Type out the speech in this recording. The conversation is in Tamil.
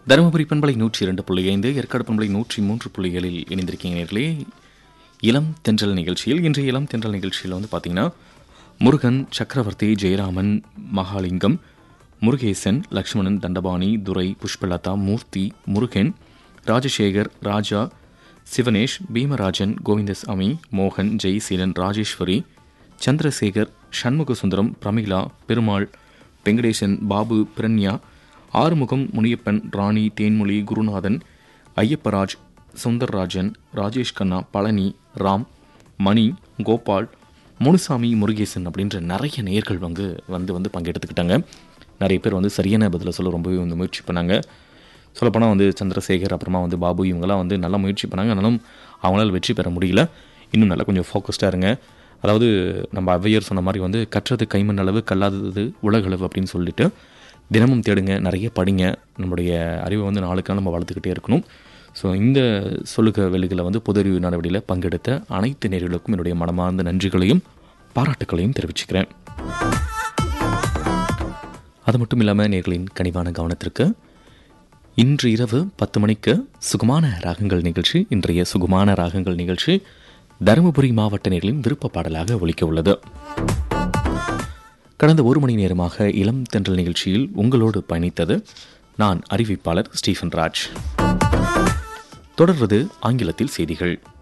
தருமபுரி பண்பலை நூற்றி இரண்டு புள்ளி ஐந்து ஏற்காடு பண்பலை நூற்றி மூன்று புள்ளி ஏழில் இணைந்திருக்கீங்க நேர்களே இளம் தென்றல் நிகழ்ச்சியில் இன்றைய இளம் தென்றல் நிகழ்ச்சியில் வந்து பார்த்தீங்கன்னா முருகன் சக்கரவர்த்தி ஜெயராமன் மகாலிங்கம் முருகேசன் லக்ஷ்மணன் தண்டபாணி துரை புஷ்பலதா மூர்த்தி முருகன் ராஜசேகர் ராஜா சிவனேஷ் பீமராஜன் கோவிந்தசாமி மோகன் ஜெய்சீலன் ராஜேஸ்வரி சந்திரசேகர் சண்முகசுந்தரம் பிரமிளா பெருமாள் வெங்கடேசன் பாபு பிரன்யா ஆறுமுகம் முனியப்பன் ராணி தேன்மொழி குருநாதன் ஐயப்பராஜ் சுந்தர்ராஜன் ராஜேஷ் கண்ணா பழனி ராம் மணி கோபால் முனுசாமி முருகேசன் அப்படின்ற நிறைய நேயர்கள் வந்து வந்து வந்து பங்கெடுத்துக்கிட்டாங்க நிறைய பேர் வந்து சரியான பதிலை சொல்ல ரொம்பவே வந்து முயற்சி பண்ணாங்க சொல்லப்போனால் வந்து சந்திரசேகர் அப்புறமா வந்து பாபு இவங்கெல்லாம் வந்து நல்லா முயற்சி பண்ணாங்க ஆனாலும் அவங்களால வெற்றி பெற முடியல இன்னும் நல்லா கொஞ்சம் ஃபோக்கஸ்டாக இருங்க அதாவது நம்ம ஔவையர் சொன்ன மாதிரி வந்து கற்றது கைமண் அளவு கல்லாதது உலகளவு அப்படின்னு சொல்லிட்டு தினமும் தேடுங்க நிறைய படிங்க நம்மளுடைய அறிவை வந்து நாளுக்காக நம்ம வளர்த்துக்கிட்டே இருக்கணும் ஸோ இந்த சொல்லுக வெளிகளை வந்து பொது அறிவு நடவடிக்கையில் பங்கெடுத்த அனைத்து நேர்களுக்கும் என்னுடைய மனமார்ந்த நன்றிகளையும் பாராட்டுக்களையும் தெரிவிச்சுக்கிறேன் அது மட்டும் இல்லாமல் நேர்களின் கனிவான கவனத்திற்கு இன்று இரவு பத்து மணிக்கு சுகமான ராகங்கள் நிகழ்ச்சி இன்றைய சுகமான ராகங்கள் நிகழ்ச்சி தருமபுரி மாவட்ட நேர்களின் விருப்ப பாடலாக ஒலிக்க உள்ளது கடந்த ஒரு மணி நேரமாக இளம் தென்றல் நிகழ்ச்சியில் உங்களோடு பயணித்தது நான் அறிவிப்பாளர் ஸ்டீஃபன் ராஜ் தொடர்வது ஆங்கிலத்தில் செய்திகள்